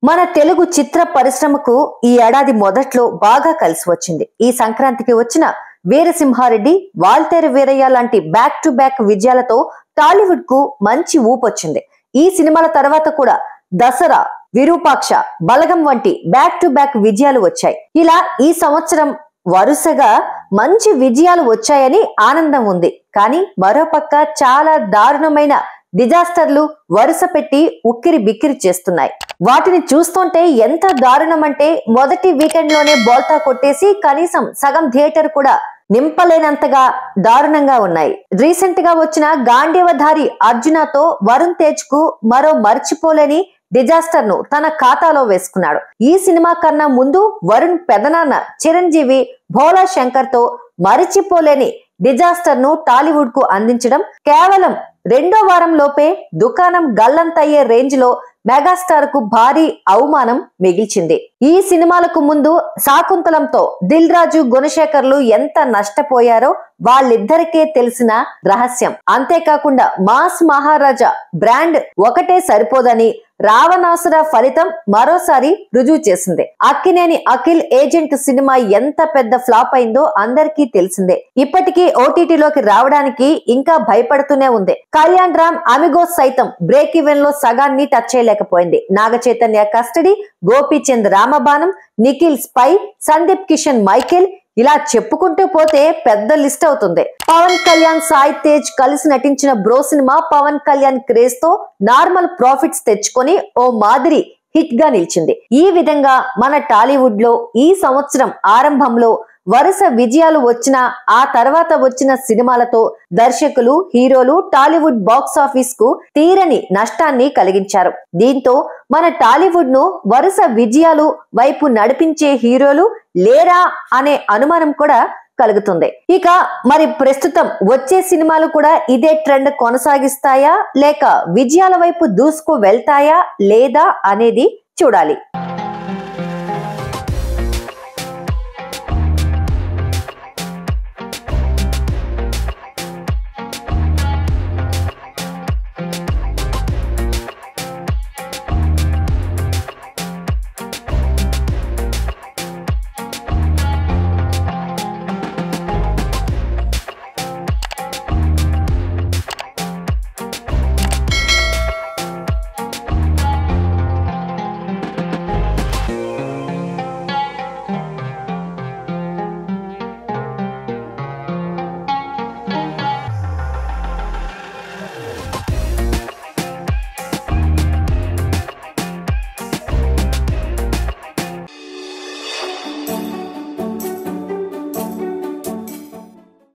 మన తెలుగు చిత్ర పరిశ్రమకు ఈ ఏడాది మొదట్లో బాగా కలిసి వచ్చింది ఈ సంక్రాంతికి వచ్చిన వీరసింహారెడ్డి వాల్తేరు వీరయ్య లాంటి బ్యాక్ టు బ్యాక్ విజయాలతో టాలీవుడ్ కు మంచి ఊపొచ్చింది ఈ సినిమాల తర్వాత కూడా దసరా విరూపాక్ష బలగం వంటి బ్యాక్ టు బ్యాక్ విజయాలు వచ్చాయి ఇలా ఈ సంవత్సరం వరుసగా మంచి విజయాలు వచ్చాయని ఆనందం ఉంది కానీ మరోపక్క చాలా దారుణమైన డిజాస్టర్లు వరుస పెట్టి ఉక్కిరి బిక్కిరి చేస్తున్నాయి వాటిని చూస్తుంటే ఎంత దారుణం అంటే మొదటి వీకెండ్ లోనే బోల్తా కొట్టేసి కనీసం సగం థియేటర్ కూడా నింపలేనంతగా దారుణంగా ఉన్నాయి రీసెంట్ గా వచ్చిన గాంధీవధారి అర్జునతో వరుణ్ తేజ్ కు మరో మర్చిపోలేని డిజాస్టర్ ను తన ఖాతాలో వేసుకున్నాడు ఈ సినిమా కన్నా ముందు వరుణ్ పెదనాన్న చిరంజీవి భోలా శంకర్ తో మరిచిపోలేని డిజాస్టర్ ను టాలీవుడ్ కు అందించడం కేవలం రెండో వారం లోపే దుకాణం గల్లంతయ్యే రేంజ్ లో మెగాస్టార్ కు భారీ అవమానం మిగిల్చింది ఈ సినిమాలకు ముందు శాకుంతలంతో దిల్ రాజు గుణశేఖర్లు ఎంత నష్టపోయారో వాళ్ళిద్దరికే తెలిసిన రహస్యం అంతేకాకుండా మాస్ మహారాజా బ్రాండ్ ఒకటే సరిపోదని రావణాసుర ఫలితం మరోసారి రుజువు చేసింది అక్కినేని అఖిల్ ఏజెంట్ సినిమా ఎంత పెద్ద ఫ్లాప్ అయిందో అందరికీ తెలిసిందే ఇప్పటికీ ఓటీటీలోకి రావడానికి ఇంకా భయపడుతూనే ఉంది కళ్యాణ్ రామ్ అమిగోస్ సైతం బ్రేక్ ఈవెన్ లో సగాన్ని టచ్ చేయలేకపోయింది Naga Chaitanya Custody Gopichand Ramabanam Nikhil Spy Sundeep Kishan Michael ఇలా చెప్పుకుంటూ పోతే పెద్ద లిస్ట్ అవుతుంది పవన్ కళ్యాణ్ సాయి తేజ్ కలిసి నటించిన బ్రో సినిమా పవన్ కళ్యాణ్ క్రేజ్ తో నార్మల్ ప్రాఫిట్స్ తెచ్చుకొని ఓ మాదిరి హిట్ గా నిలిచింది ఈ విధంగా మన టాలీవుడ్ లో ఈ సంవత్సరం ఆరంభంలో వరుస విజయాలు వచ్చిన ఆ తర్వాత వచ్చిన సినిమాలతో దర్శకులు హీరోలు టాలీవుడ్ బాక్స్ ఆఫీస్ కు తీరని నష్టాన్ని కలిగించారు దీంతో మన టాలీవుడ్ ను వరుస విజయాలు వైపు నడిపించే హీరోలు లేరా అనే అనుమానం కూడా కలుగుతుంది ఇక మరి ప్రస్తుతం వచ్చే సినిమాలు కూడా ఇదే ట్రెండ్ కొనసాగిస్తాయా లేక విజయాల వైపు దూసుకు వెళ్తాయా లేదా అనేది చూడాలి